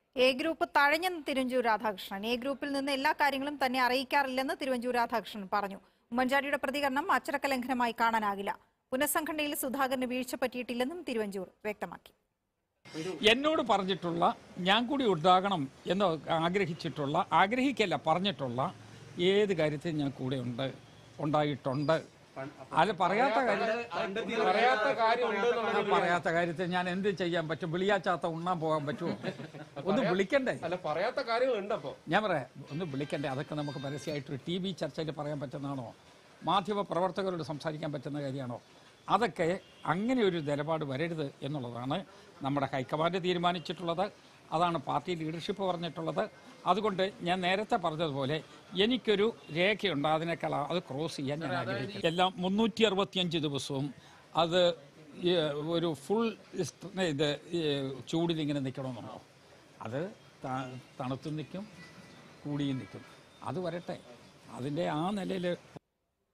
A group തഴഞ്ഞെന്ന് Thiruvanchoor Radhakrishnan A ഗ്രൂപ്പിൽ നിന്ന് എല്ലാ കാര്യങ്ങളും തന്നെ അറിയിക്കാറില്ലെന്ന് തിരുവഞ്ചൂർ രാധാകൃഷ്ണൻ പറഞ്ഞു ഉമ്മൻചാണ്ടിയുടെ പ്രതികരണം അച്ചടക്ക ലംഘനമായി കാണാനാകില്ല പുനഃസംഘടനയിൽ സുധാകരന് വീഴ്ച പറ്റിയിട്ടില്ലെന്നും തിരുവഞ്ചൂർ വ്യക്തമാക്കി എന്നോട് പറഞ്ഞിട്ടുള്ള ഞാൻ കൂടി ഉണ്ടാകണം എന്ന് ആഗ്രഹിച്ചിട്ടുള്ള ആഗ്രഹിക്കല്ല പറഞ്ഞിട്ടുള്ള ഏത് കാര്യത്തിൽ ഞാൻ കൂടെ ഉണ്ട് ഉണ്ടായിട്ടുണ്ട് അല്ല പറയാത്ത കാര്യം പറയാത്ത കാര്യം ആ പറയാത്ത കാര്യത്തിൽ ഞാൻ എന്ത് ചെയ്യാൻ പറ്റും വിളിയാച്ചാത്ത ഉണ്ണാൻ പോകാൻ പറ്റുമോ ഒന്ന് വിളിക്കണ്ടേ അല്ല പറയാത്ത കാര്യങ്ങൾ ഉണ്ട് അപ്പൊ ഞാൻ പറയാം ഒന്ന് വിളിക്കണ്ടേ അതൊക്കെ നമുക്ക് പരസ്യമായിട്ട് ടി വി ചർച്ചയിൽ പറയാൻ പറ്റുന്നതാണോ മാധ്യമ പ്രവർത്തകരോട് സംസാരിക്കാൻ പറ്റുന്ന കാര്യമാണോ അതൊക്കെ അങ്ങനെ ഒരു നിലപാട് വരരുത് എന്നുള്ളതാണ് നമ്മുടെ ഹൈക്കമാൻഡ് തീരുമാനിച്ചിട്ടുള്ളത് അതാണ് പാർട്ടി ലീഡർഷിപ്പ് പറഞ്ഞിട്ടുള്ളത് അതുകൊണ്ട് ഞാൻ നേരത്തെ പറഞ്ഞതുപോലെ എനിക്കൊരു രേഖയുണ്ട് അതിനേക്കാൾ അത് ക്രോസ് ചെയ്യാൻ ഞാൻ ആഗ്രഹിക്കും എല്ലാം മുന്നൂറ്റി അറുപത്തിയഞ്ച് ദിവസവും അത് ഈ ഒരു ഫുൾ ഇത് ഈ ചൂടിൽ ഇങ്ങനെ നിൽക്കണമെന്നുണ്ടോ അത് ത- തണുത്തും നിൽക്കും കൂടിയും നിൽക്കും അത് വരട്ടെ അതിൻ്റെ ആ നിലയിൽ